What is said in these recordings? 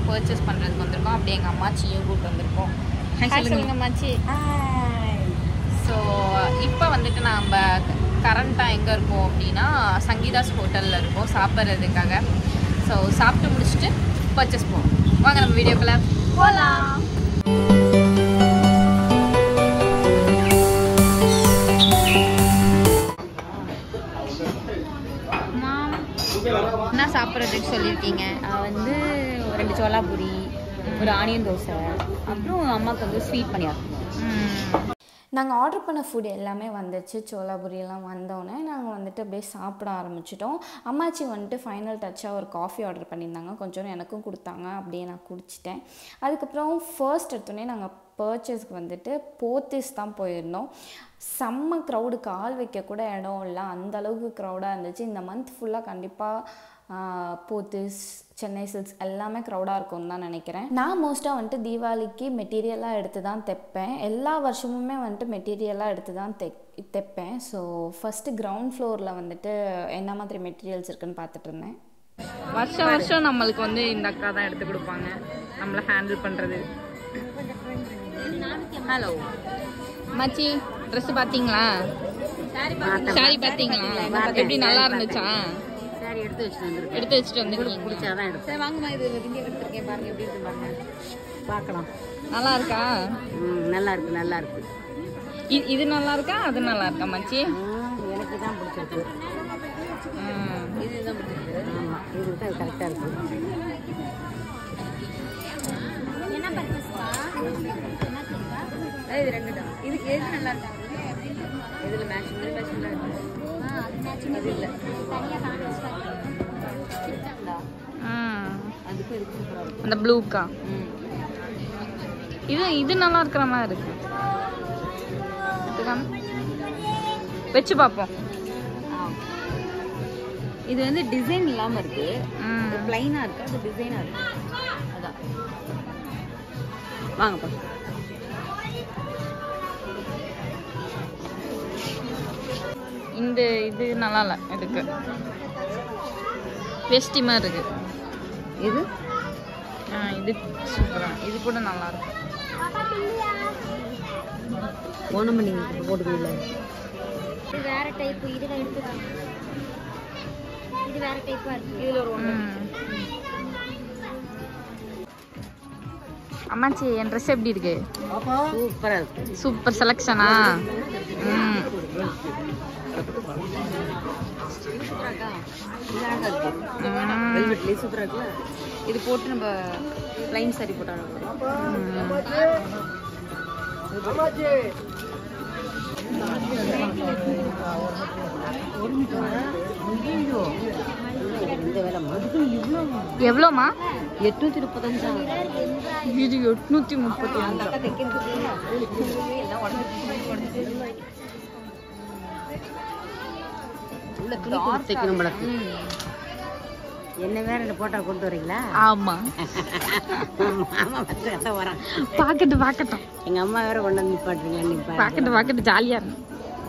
Purchase பண்ணுறதுக்கு வந்திருக்கோம் அப்படியே எங்கள் அம்மாச்சியும் கூப்பிட்டு வந்திருக்கோம் Hi Hi சொல்லுங்க. சொல்லுங்க அம்மாச்சி ஸோ இப்போ வந்துட்டு நம்ம கரண்ட்டாக எங்கே இருக்கோம் அப்படின்னா சங்கீதாஸ் ஹோட்டலில் இருக்கோம் சாப்பிட்றதுக்காக ஸோ சாப்பிட்டு முடிச்சுட்டு பர்ச்சேஸ் போவோம் வாங்க நம்ம வீடியோக்குள்ளே போகலாம் என்ன சாப்பிட்றதுக்கு சொல்லியிருக்கீங்க வந்து ஒரு ரெண்டு சோலாபூரி ஒரு ஆனியன் தோசை அப்புறம் அம்மாவுக்கு வந்து ஸ்வீட் பணியாரம் நாங்கள் ஆர்டர் பண்ண ஃபுட் எல்லாமே வந்துச்சு சோலாபுரியெல்லாம் வந்தோடனே நாங்கள் வந்துட்டு அப்படியே சாப்பிட ஆரம்பிச்சிட்டோம் அம்மாச்சி வந்துட்டு ஃபைனல் டச்சாக ஒரு காஃபி ஆர்டர் பண்ணியிருந்தாங்க கொஞ்சம் எனக்கும் கொடுத்தாங்க அப்படியே நான் குடிச்சிட்டேன் அதுக்கப்புறம் ஃபர்ஸ்ட் எடுத்தோடனே நாங்கள் பர்ச்சேஸ்க்கு வந்துட்டு போத்திஸ் தான் போயிருந்தோம் செம்ம க்ரௌடு கால் வைக்க கூட இடம் இல்லை அந்த அளவுக்கு க்ரௌடாக இருந்துச்சு இந்த மந்த் ஃபுல்லாக கண்டிப்பாக போத்திஸ் சென்னை சில்க்ஸ் எல்லாமே க்ரௌடாக இருக்கும்னு தான் நினைக்கிறேன் நான் மோஸ்ட்டாக வந்துட்டு தீபாவளிக்கு மெட்டீரியலாக எடுத்து தான் தைப்பேன் எல்லா வருஷமுமே வந்துட்டு மெட்டீரியலாக எடுத்து தான் தை தைப்பேன் ஸோ ஃபஸ்ட்டு கிரவுண்ட் ஃப்ளோரில் வந்துட்டு என்ன மாதிரி மெட்டீரியல்ஸ் இருக்குன்னு பார்த்துட்டு இருந்தேன் வருஷம் வருஷம் நம்மளுக்கு வந்து இந்த அக்கா தான் எடுத்து கொடுப்பாங்க நம்மளை ஹேண்டில் பண்ணுறது ஹலோ மச்சி ட்ரெஸ் பார்த்தீங்களா சாரி பார்த்தீங்களா எப்படி நல்லா இருந்துச்சா சாரி எடுத்து வச்சுட்டு வந்துருக்கேன் எடுத்து வச்சுட்டு வந்துருக்கீங்க பிடிச்சாதான் எடுத்து சரி வாங்கம்மா இது இங்கே எடுத்துருக்கேன் பாருங்க எப்படி இருக்கு பாருங்க பார்க்கலாம் நல்லா இருக்கா ம் நல்லா இருக்கு நல்லா இருக்கு இ- இது நல்லா இருக்கா அது நல்லா இருக்கா மச்சி ம், எனக்கு தான் பிடிச்சிருக்கு ம். இதுதான் பிடிச்சிருக்கு ஆமாம் இது தான் கரெக்டாக இருக்கு இது ரெண்டு தான் இது எது நல்லா இருக்கா இதில் மேட்ச் இது மேட்ச் அது இல்லை ம். அதுக்கும் இதுக்கு சூப்பராக இருக்கும் அந்த ப்ளூக்கா ம் இது இது நல்லா இருக்கிற மாதிரி இருக்கு எடுத்துக்காம. வச்சு பார்ப்போம் ஆ. இது வந்து டிசைன் இல்லாம இருக்கு ம். பிளைனா இருக்கு அது டிசைனா இருக்கு அதான் வாங்கப்பா இந்த இது நல்லா இல்லை இதுக்கு வேஷ்டி மாதிரி இருக்கு இது ஆ, இது சூப்பரா இது கூட நல்லா இருக்கு ஓணம் நீங்க இப்ப போட்டுக்கல இது வேற டைப் இது எடுத்துக்கலாம் இது வேற டைப்பா இருக்கு இதுல ஒரு ம். அம்மாச்சி என் ட்ரெஸ் எப்படி இருக்கு சூப்பரா இருக்கு சூப்பர் செலெக்ஷனா ம் சூப்பரா இருக்கா இது அழகா இருக்கு ம். வெல்வெட்லயே சூப்பரா இருக்குல்ல இது போட்டு நம்ம லைன் சாரி போட்டாலும் இந்த வேலைம்மா எவ்வளோமா எட்நூத்தி முப்பத்தஞ்சா இது எட்நூத்தி முப்பத்தி அஞ்சு உள்ள துணி கொடுத்து தைக்கணும் போலக்கு. என்ன வேற இந்த போட்டோ கொண்டு வரீங்களா ஆமா மாமா பத்து கட்ட வரான் பாக்கெட்டு பாக்கட்டும் எங்க அம்மா வேற கொண்டு வந்து நிப்பாட்டுறீங்க நீ பாரு. பாக்கெட்டு பாக்கெட்டு ஜாலியா இருக்கு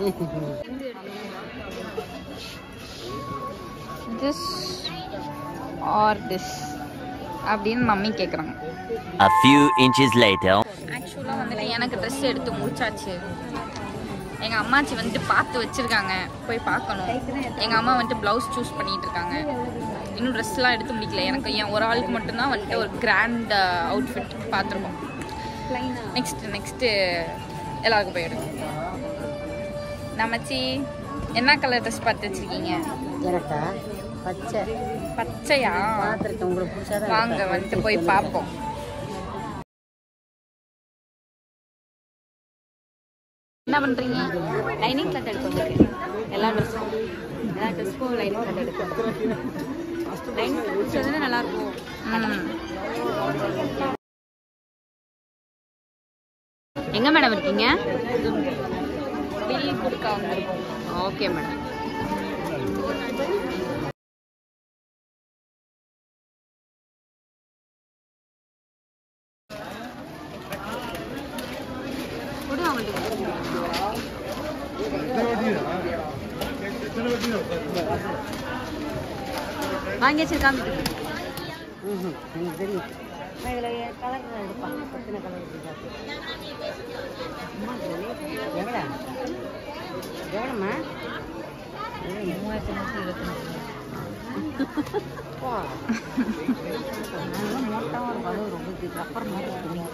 திஸ் ஆர் திஸ் அப்படின்னு மம்மி கேட்குறாங்க A few inches later. ஆக்சுவலாக வந்துட்டு எனக்கு ட்ரெஸ் எடுத்து முடிச்சாச்சு எங்கள் அம்மாச்சி வந்துட்டு பார்த்து வச்சுருக்காங்க போய் பார்க்கணும் எங்கள் அம்மா வந்துட்டு ப்ளவுஸ் சூஸ் பண்ணிட்டு இருக்காங்க இன்னும் ட்ரெஸ்லாம் எடுத்து முடிக்கல எனக்கு என் ஒரு ஆளுக்கு மட்டும்தான் வந்துட்டு ஒரு கிராண்ட் அவுட்ஃபிட் பார்த்துருக்கோம் நெக்ஸ்ட் நெக்ஸ்ட்டு எல்லாருக்கும் போய் எடுக்கும் நம்மச்சி என்ன கலர் ட்ரெஸ் பார்த்து வச்சுருக்கீங்க எனக்கா பச்சை பச்சையா பார்த்துருக்கேன் உங்களுக்கு பிடிச்சாதான் வாங்க வந்துட்டு போய் பார்ப்போம் என்ன பண்ணுறீங்க லைனிங் கிளாத் எடுத்து வந்திருக்கேன் எல்லா ட்ரெஸ்ஸும் எல்லா ட்ரெஸ்ஸுக்கும் லைனிங் கிளாத் எடுத்து லைனிங் கிளாத் பிடிச்சதுன்னா நல்லா இருக்கும் எங்க மேடம் இருக்கீங்க பில் கொடுக்க வந்திருக்கோம் ஓகே மேடம் கொடு அவங்களுக்கு வாங்கி வச்சிருக்காங்க எனக்கு தெரியும் இதில் கலர் எடுப்பான் எத்தனை கலர் அம்மா எவ்வளோ எவ்வளோம்மா மூவாயிரத்தி நூற்றி இருபத்தஞ்சு மோட்டாக ஒரு பலவு ரொம்ப ரப்பர் மாதிரி இருக்குங்க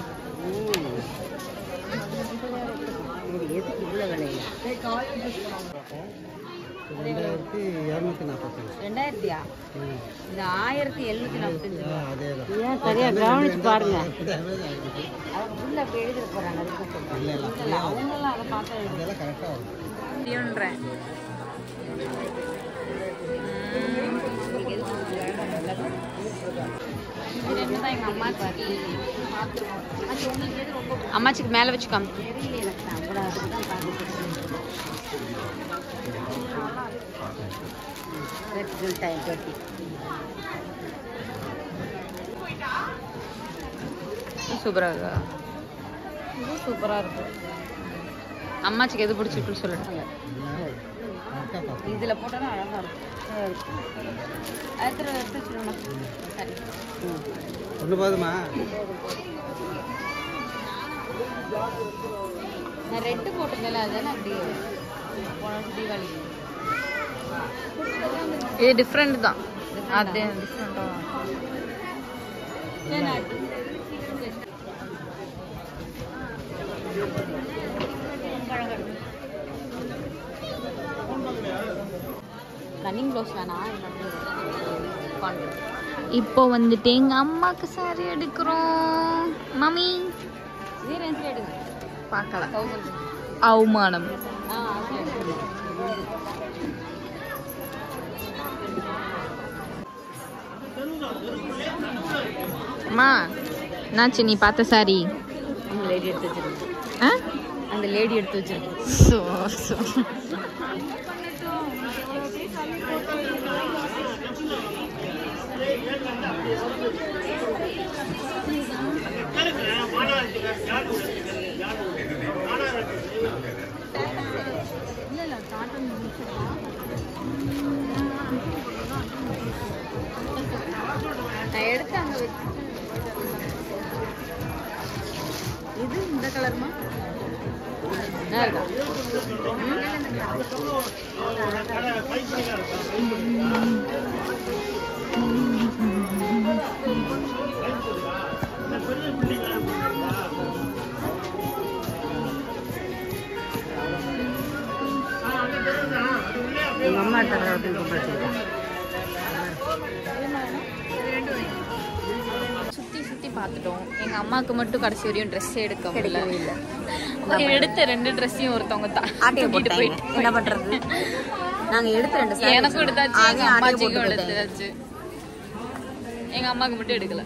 இது எதுக்கு இவ்வளோ விலையா ரெண்டாயிரத்தி இரநூத்தி நாற்பத்தஞ்சு ரெண்டாயிரத்தியா இது ஆயிரத்தி எழுநூத்தி நாற்பத்தஞ்சு அதே தான் ஏன் சரியா கவனிச்சு பாருங்க டேமேஜ் ஆகிடுச்சு அவங்க உள்ள போய் எழுதிட போறாங்க அதுக்கு சொல்றேன் இல்ல அவங்கெல்லாம் அதை பார்த்தா எழுதி இதெல்லாம் கரெக்டாக வரும் முடியுன்றேன் இது என்னதான் எங்க அம்மாச்சி அம்மாச்சிக்கு மேல வச்சு காமி தெரியல எனக்கு நான் கூட அதுக்கு தான் பார்த்துட்டு டைம் கட்டி சூப்பரா இருக்கா சூப்பரா இருக்கு அம்மாச்சிக்கு எது பிடிச்சிருக்குன்னு சொல்லுங்க கரெக்டாக பார்த்து இதுல போட்டோன்னா அழகா இருக்கும் அடுத்த எடுத்து வச்சுருமா சரி ம் ஒன்று போதுமா நான் ரெட்டு போட்டிருந்தேன்ல அதுதானே அப்படி போன வருஷம் தீபாவளி இது டிஃப்ரெண்ட் தான் அது டிஃப்ரெண்டா ரன்னிங் ப்ளவுஸ் வேணாம் கான்வென்ட் இப்போ வந்துட்டு எங்க அம்மாக்கு சாரி எடுக்கிறோம் மம்மி இதே ரேஞ்சில் எடுங்க பார்க்கலாம் தௌசண்ட் அவமானம் ஆ அதில் எடுங்க அம்மா என்னாச்சு நீ பார்த்த சாரி அந்த லேடி எடுத்து வச்சிருக்கு ஆ அந்த லேடி எடுத்து வச்சிருக்கு சோ சோ நான் எடுத்து அங்கே வச்சு இது இந்த கலர்மா நல்லா இருக்கா எங்கள் அம்மா எடுத்த கலர் ரொம்ப வச்சிருக்கேன் சுத்தி சுத்தி பார்த்துட்டோம் எங்க அம்மாக்கு மட்டும் கடைசி வரையும் ட்ரெஸ் எடுக்க முடியல கிடைக்கவே இல்லை. ஒரு எடுத்த ரெண்டு ட்ரெஸ்ஸையும் ஒருத்தவங்க தான் ஆட்டையை தூக்கிட்டு போட்டாங்க போயிட்டு என்ன பண்றது நாங்க எடுத்து ரெண்டு saree எனக்கும் எடுத்தாச்சு எங்க அதையும் ஆட்டையை போட்டு அம்மாச்சிக்கும் போயிட்டாங்க. எடுத்தாச்சு எங்க அம்மாக்கு மட்டும் எடுக்கல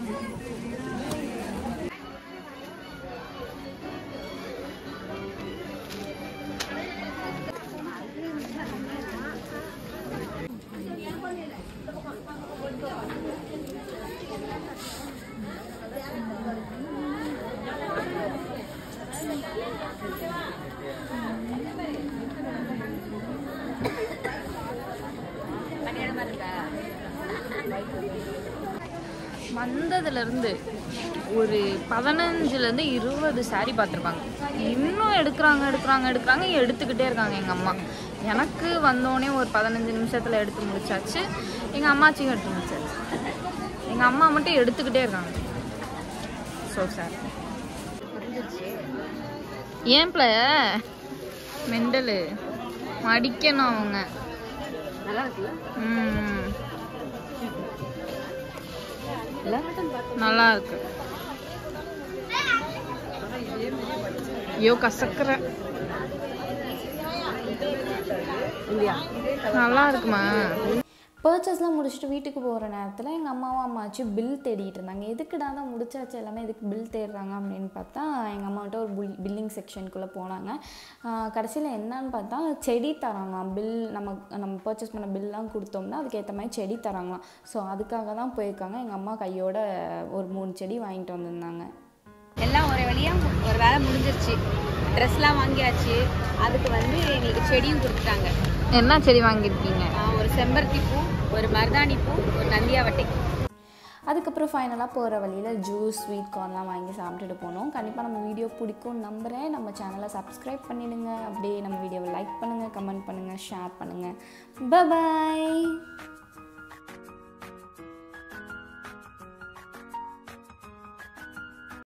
வந்ததுல இருந்து ஒரு பதினஞ்சுல இருந்து இருபது saree பார்த்துருப்பாங்க இன்னும் எடுக்கிறாங்க எடுக்கிறாங்க எடுக்கிறாங்க எடுத்துக்கிட்டே இருக்காங்க எங்க அம்மா எனக்கு வந்தோடனே ஒரு பதினஞ்சு நிமிஷத்துல எடுத்து முடிச்சாச்சு எங்க அம்மாச்சியும் எடுத்து முடிச்சாச்சு எங்க அம்மா மட்டும் எடுத்துக்கிட்டே இருக்காங்க ஸோ சார் ஏன் பிள்ள மெண்டலு மடிக்கணும் அவங்க நல்லா இருக்குல்ல ம் இல்ல நல்லா இருக்கு ஐயோ கசக்குற இல்லையா நல்லா இருக்குமா பர்ச்சேஸ்லாம் முடிச்சுட்டு வீட்டுக்கு போகிற நேரத்தில் எங்கள் அம்மாவும் அம்மாச்சும் பில் தேடிட்டு இருந்தாங்க எதுக்குடா தான் முடிச்சாச்சு எல்லாமே எதுக்கு பில் தேடுறாங்க அப்படின்னு பார்த்தா எங்கள் அம்மாட்ட ஒரு பில் பில்லிங் செக்ஷனுக்குள்ளே போனாங்க கடைசியில் என்னன்னு பார்த்தா செடி தராங்களாம் பில் நம்ம நம்ம பர்ச்சேஸ் பண்ண பில்லாம் கொடுத்தோம்னா அதுக்கேற்ற மாதிரி செடி தராங்களாம் ஸோ அதுக்காக தான் போயிருக்காங்க எங்கள் அம்மா கையோட ஒரு மூணு செடி வாங்கிட்டு வந்திருந்தாங்க எல்லாம் ஒரு வழியா மு- ஒரு வேலை முடிஞ்சிருச்சு ட்ரெஸ்லாம் வாங்கியாச்சு அதுக்கு வந்து எங்களுக்கு செடியும் கொடுத்துட்டாங்க என்ன செடி வாங்கியிருக்கீங்க ஆஹ் ஒரு செம்பருத்தி பூ ஒரு மருதாணி பூ ஒரு நந்தியாவட்டை அதுக்கப்புறம் ஃபைனலாக போகிற வழியில் ஜூஸ் ஸ்வீட் கார்ன்லாம் வாங்கி சாப்பிட்டுட்டு போனோம் கண்டிப்பாக நம்ம வீடியோ பிடிக்கும் நம்புகிறேன் நம்ம சேனலை சப்ஸ்கிரைப் பண்ணிடுங்க அப்படியே நம்ம வீடியோவை லைக் பண்ணுங்கள் கமெண்ட் பண்ணுங்கள் ஷேர் பண்ணுங்கள் பாய்